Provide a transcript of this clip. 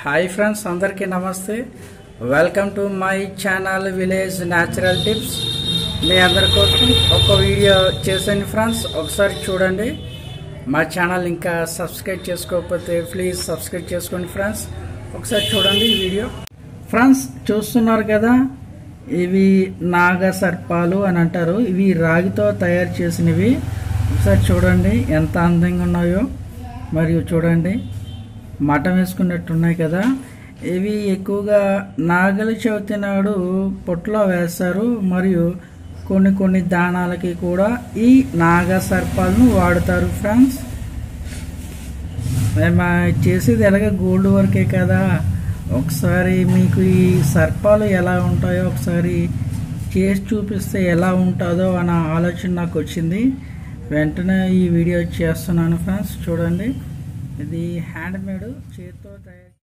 hi friends అందరికీ నమస్తే welcome to my channel village natural tips మీ అందరి కోసం ఒక వీడియో చేశాను ఫ్రెండ్స్ ఒకసారి చూడండి మా ఛానల్ ఇంకా సబ్స్క్రైబ్ చేసుకోకపోతే ప్లీజ్ సబ్స్క్రైబ్ చేసుకోండి ఫ్రెండ్స్ ఒకసారి చూడండి ఈ వీడియో ఫ్రెండ్స్ చూస్తున్నారు కదా ఇవి నాగ సర్పాలు అని అంటారు ఇవి రాగితో తయారు చేసినవి ఒకసారి చూడండి ఎంత అందంగా ఉన్నాయో మరియు చూడండి మటం వేసుకున్నట్టు ఉన్నాయి కదా ఇవి ఎక్కువగా నాగలి చవితి నాడు పొట్టులో వేస్తారు మరియు కొన్ని కొన్ని దానాలకి కూడా ఈ నాగ సర్పాలను వాడుతారు ఫ్రెండ్స్ మేము చేసేది ఎలాగ గోల్డ్ వర్కే కదా ఒకసారి మీకు ఈ సర్పాలు ఎలా ఉంటాయో ఒకసారి చేసి చూపిస్తే ఎలా ఉంటుందో అన్న ఆలోచన నాకు వచ్చింది వెంటనే ఈ వీడియో చేస్తున్నాను ఫ్రెండ్స్ చూడండి ఇది హ్యాండ్ మేడ్ చేతితో తయారు